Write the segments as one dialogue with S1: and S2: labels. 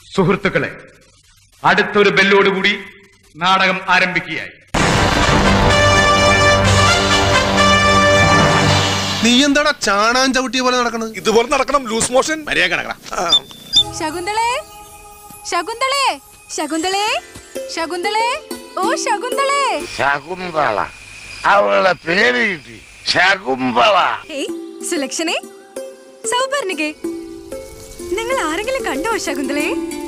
S1: സുഹൃത്തുക്കളെ അടുത്തൊരു ബെല്ലോടുകൂടി നാടകം ആരംഭിക്കുകയായി
S2: നീ എന്താടാ ചാണാൻ ചവിട്ടിയ പോലെ നടക്കണത്
S3: ഇതുപോലെ നടക്കണം ലൂസ് മോഷൻ
S2: മര്യാദ കിടക്കണം
S4: ശകുന്തളേ ശകുന്തളേ ശകുന്തളേ ശകുന്തളേ ഓ ശകുന്തളേ
S5: ശകുന്തള അവളുടെ പേര് കിട്ടി ശകുന്തള
S4: ഹേയ് സുലക്ഷണേ സൗപർണികെ നിങ്ങൾ ആരെങ്കിലും കണ്ടോ ശകുന്തളേ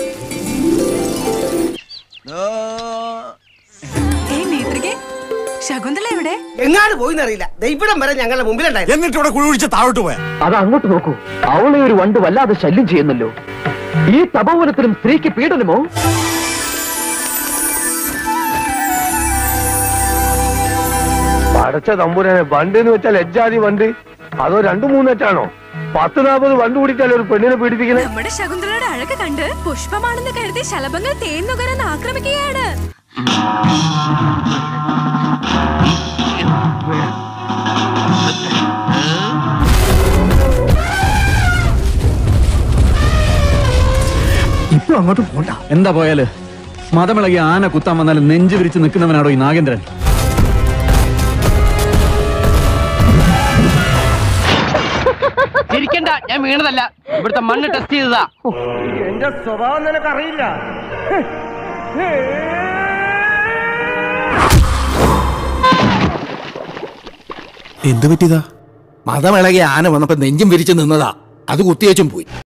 S4: ഏയ് നേത്രികെ ശകുന്തള എവിടെ
S6: എങ്ങാട് പോയിന്നറിയില്ല ദൈവം വരെ ഞങ്ങളുടെ മുമ്പിലുണ്ടായിരുന്നു
S3: എന്നിട്ട് ഇവിടെ കുഴി ഒഴിച്ച് താഴോട്ട് പോയാ
S7: അത് അങ്ങോട്ട് നോക്കൂ അവളെ ഒരു വണ്ട് വല്ലാതെ ശല്യം ചെയ്യുന്നല്ലോ ഈ തപോവനത്തിലും സ്ത്രീക്ക് പീഡനമോ
S5: പടച്ച തമ്പുരാനെ വണ്ട് എന്ന് വെച്ചാൽ എജ്ജാതി വണ്ട് അതോ രണ്ടു മൂന്നെറ്റാണോ പത്ത് നാൽപ്പത് വണ്ട് കൂടിയിട്ടല്ലേ ഒരു പെണ്ണിനെ പീഡിപ്പിക്കുന്നത്
S4: നമ്മുടെ ശകുന്തളയുടെ അഴക് കണ്ട് പുഷ്പമാണെന്ന് കരുതി ശലഭങ്ങൾ തേന്നുകരെന്ന് ആക്രമിക്കുകയാണ്
S7: ഇപ്പൊ അങ്ങോട്ട് പോണ്ട എന്താ പോയാല് മതമിളകി ആന കുത്താൻ വന്നാലും നെഞ്ചു വിരിച്ച് നിൽക്കുന്നവനാണോ ഈ നാഗേന്ദ്രൻ
S8: ചിരിക്കണ്ട ഞാൻ വീണതല്ല ഇവിടുത്തെ മണ്ണ് ടെസ്റ്റ് ചെയ്തതാ
S6: എന്റെ സ്വഭാവം നിനക്കറിയില്ല
S3: എന്ത് പറ്റിയതാ
S9: മതമിളകി ആന വന്നപ്പോ നെഞ്ചും വിരിച്ചു നിന്നതാ അത് കുത്തിയേച്ചും പോയി